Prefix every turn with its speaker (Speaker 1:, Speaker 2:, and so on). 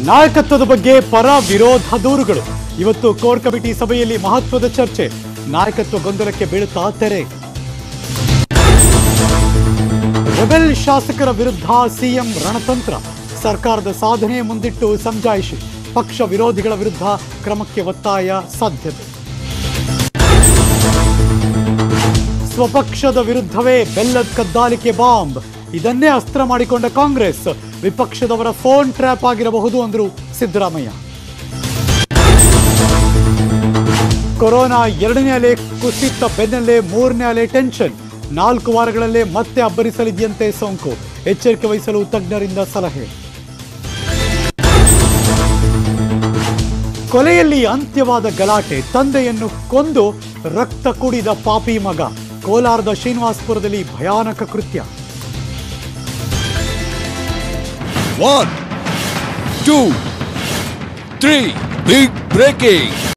Speaker 1: ನಾಯಕತ್ವದ ಬಗ್ಗೆ ಪರ ವಿರೋಧ ದೂರುಗಳು ಇವತ್ತು ಕೋರ್ ಕಮಿಟಿ ಸಭೆಯಲ್ಲಿ ಮಹತ್ವದ ಚರ್ಚೆ ನಾಯಕತ್ವ ಗೊಂದಲಕ್ಕೆ ಬೀಳುತ್ತಾ ತೆರೆ ರೆಬೆಲ್ ಶಾಸಕರ ವಿರುದ್ಧ ಸಿಎಂ ರಣತಂತ್ರ ಸರ್ಕಾರದ ಸಾಧನೆ ಮುಂದಿಟ್ಟು ಸಮಜಾಯಿಷಿ ಪಕ್ಷ ವಿರೋಧಿಗಳ ವಿರುದ್ಧ ಕ್ರಮಕ್ಕೆ ಒತ್ತಾಯ ಸಾಧ್ಯತೆ ಸ್ವಪಕ್ಷದ ವಿರುದ್ಧವೇ ಬೆಲ್ಲದ ಕದ್ದಾಲಿಕೆ ಬಾಂಬ್ ಇದನ್ನೇ ಅಸ್ತ್ರ ಮಾಡಿಕೊಂಡ ಕಾಂಗ್ರೆಸ್ ವಿಪಕ್ಷದವರ ಫೋನ್ ಟ್ರ್ಯಾಪ್ ಆಗಿರಬಹುದು ಅಂದ್ರು ಸಿದ್ದರಾಮಯ್ಯ ಕೊರೋನಾ ಎರಡನೇ ಅಲೆ ಕುಸಿತ ಬೆನ್ನಲ್ಲೇ ಮೂರನೇ ಅಲೆ ಟೆನ್ಷನ್ ನಾಲ್ಕು ವಾರಗಳಲ್ಲೇ ಮತ್ತೆ ಅಬ್ಬರಿಸಲಿದೆಯಂತೆ ಸೋಂಕು ಎಚ್ಚರಿಕೆ ವಹಿಸಲು ತಜ್ಞರಿಂದ ಸಲಹೆ ಕೊಲೆಯಲ್ಲಿ ಅಂತ್ಯವಾದ ಗಲಾಟೆ ತಂದೆಯನ್ನು ಕೊಂದು ರಕ್ತ ಕುಡಿದ ಪಾಪಿ ಮಗ ಕೋಲಾರದ ಶ್ರೀನಿವಾಸಪುರದಲ್ಲಿ ಭಯಾನಕ ಕೃತ್ಯ
Speaker 2: One, two, three. Big breaking.